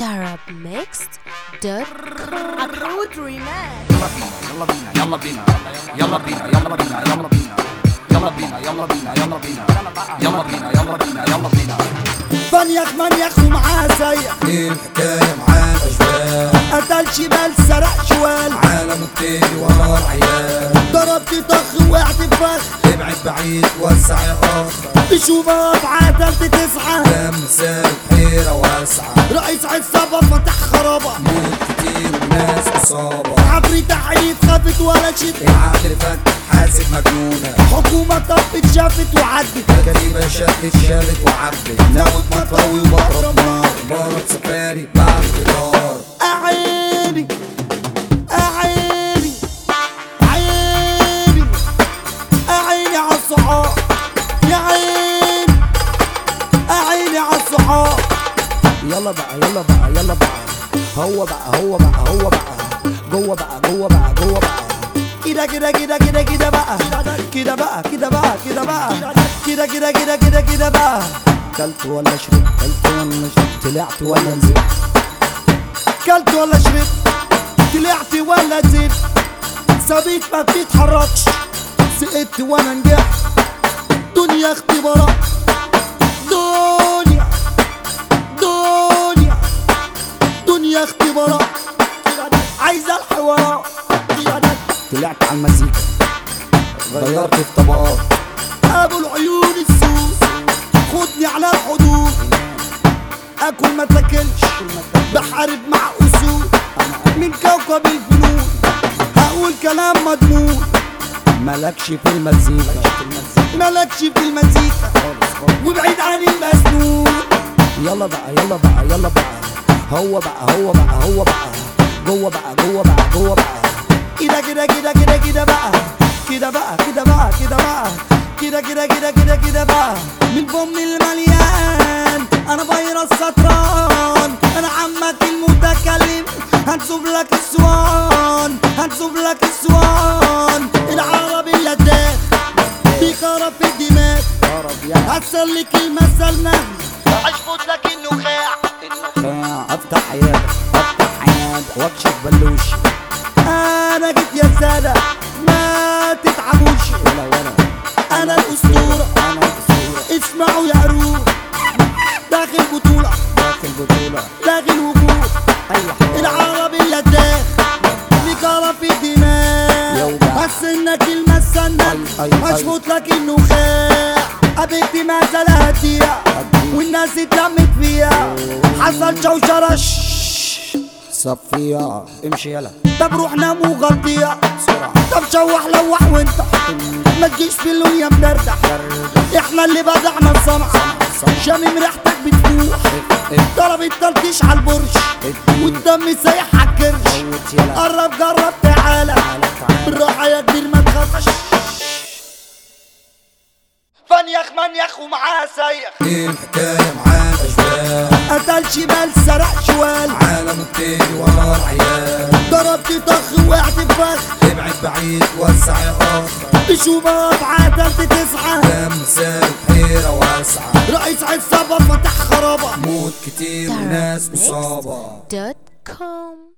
arabmixed.com الرود ريمان يلا بينا يلا بينا يلا بينا يلا بينا يلا بينا يلا بينا يلا بينا يلا بينا يلا بينا يلا بينا يلا بينا فنيخ منيخ ومعاه سيح ايه الحكاية معاه اشبال قتل شمال سرق شوال عالم بتجري ورا العيال ضربت طخ وقعت فخ ابعد بعيد وسع يا اخ بشوفات عدلت تسعة دم سال حيرة واسعة رئيس عصابة فتح خرابة موت كتير وناس اصابة عفريت عيد خافت ولا شد العقل فك حاسب مجنونة حكومة طفت شافت وعدت كتيبة شدت شالت وعبت ناوت مطوي وبضرب نار بارد سفاري بعد قرار أعيني أعيني عيني أعيني عالصحاب يا عيني أعيني عالصحاب يلا بقى يلا بقى يلا بقى هو بقى هو بقى هو بقى جوه بقى جوه بقى جوه بقى كده كده كده كده كده بقى كده بقى كده بقى كده بقى كده كده كده كده كده بقى كلت ولا شربت كلت ولا شربت طلعت ولا نزلت كلت ولا شربت طلعت ولا نزلت سابيك ما بتتحركش سقطت وانا نجحت دنيا اختبارات دنيا دنيا دنيا اختبارات عايزه الحوارات طلعت على المزيكا غيرت في طبقات ابو العيون السوس خدني على الحدود اكل ما تاكلش بحارب مع اسود من كوكب الفنون هقول كلام مضمون مالكش في المزيكا مالكش في المزيكا وبعيد عن المسنون يلا بقى يلا بقى يلا بقى هو بقى هو بقى هو بقى جوه بقى جوه بقى جوه بقى كده كده كده كده كده بقى كده بقى كده بقى كده بقى كده كده كده كده كده بقى من بوم المليان انا فيروس سطران انا عمك المتكلم هنسوب لك السوان هنسوب لك السوان العربي اللداخ بيقرب في الدماغ هتسلك المثل نهي اشفط لك النخاع افتح عيادة افتح عيادة واكشف بلوش انا جيت يا سادة ما تتعبوش ولا ولا انا الاسطورة انا الاسطورة اسمعوا يا قرود داخل بطولة داخل بطولة داخل وجود ايوه العربي اللداخ بيقرب في الدماغ بس انك المسنة اشفط لك النخاع قابلتي ما زال هدية والناس اتلمت فيها حصل شوشرة شش. صفية امشي يلا طب روح نام وغطيها بسرعة طب شوح لوح وانت ما تجيش في اللون يا مدردح احنا اللي بدعنا الصنعة شامم ريحتك بتفوح ضرب التلطيش على البرش والدم سايح على الكرش قرب جرب تعالى بالراحة يا كبير ما تخافش فنيخ منيخ ومعاه سايح ايه الحكاية معاه اشبال قتل شمال سرق شوال عالم بتجري ورا العيال ضربت طخ وقعت فخ ابعد بعيد وسع يا اخ بشوفات عدلت تسعة دم سال حيرة واسعة رئيس عصابة فتح خرابة موت كتير وناس مصابة arabmixed.com